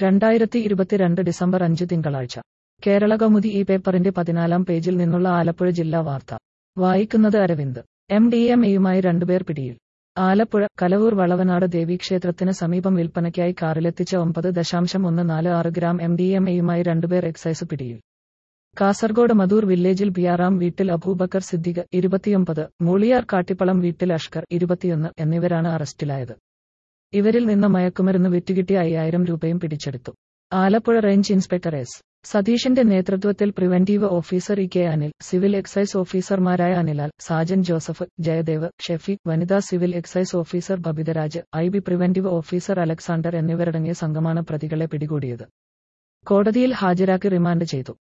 രണ്ടായിരത്തി ഇരുപത്തിരണ്ട് ഡിസംബർ അഞ്ച് തിങ്കളാഴ്ച കേരള കൗമുദി ഈ പേപ്പറിന്റെ പതിനാലാം പേജിൽ നിന്നുള്ള ആലപ്പുഴ ജില്ലാ വാർത്ത വായിക്കുന്നത് അരവിന്ദ് എം ഡി എം എയുമായി രണ്ടുപേർ പിടിയിൽ ആലപ്പുഴ കലവൂർ വളവനാട് ദേവീക്ഷേത്രത്തിന് സമീപം വിൽപ്പനയ്ക്കായി കാറിലെത്തിച്ച ഒമ്പത് ദശാംശം ഒന്ന് നാല് ആറ് ഗ്രാം എം ഡി എം എയുമായി രണ്ടുപേർ എക്സൈസ് പിടിയിൽ കാസർഗോഡ് മധൂർ വില്ലേജിൽ ബിയാറാം വീട്ടിൽ അബൂബക്കർ സിദ്ദിഖ് ഇരുപത്തിയൊമ്പത് മൂളിയാർ കാട്ടിപ്പളം വീട്ടിൽ അഷ്കർ ഇരുപത്തിയൊന്ന് എന്നിവരാണ് അറസ്റ്റിലായത് ഇവരിൽ നിന്ന് മയക്കുമരുന്ന് വിറ്റുകിട്ടിയ അയ്യായിരം രൂപയും പിടിച്ചെടുത്തു ആലപ്പുഴ റേഞ്ച് ഇൻസ്പെക്ടർ എസ് സതീഷിന്റെ നേതൃത്വത്തിൽ preventive officer E K Anil civil excise ഓഫീസർമാരായ അനിലാൽ സാജൻ ജോസഫ് ജയദേവ് ഷെഫീഖ് വനിതാ civil excise officer Babitharaj I B preventive officer Alexander എന്നിവരടങ്ങിയ സംഘമാണ് പ്രതികളെ പിടികൂടിയത് കോടതിയിൽ ഹാജരാക്കി റിമാൻഡ് ചെയ്തു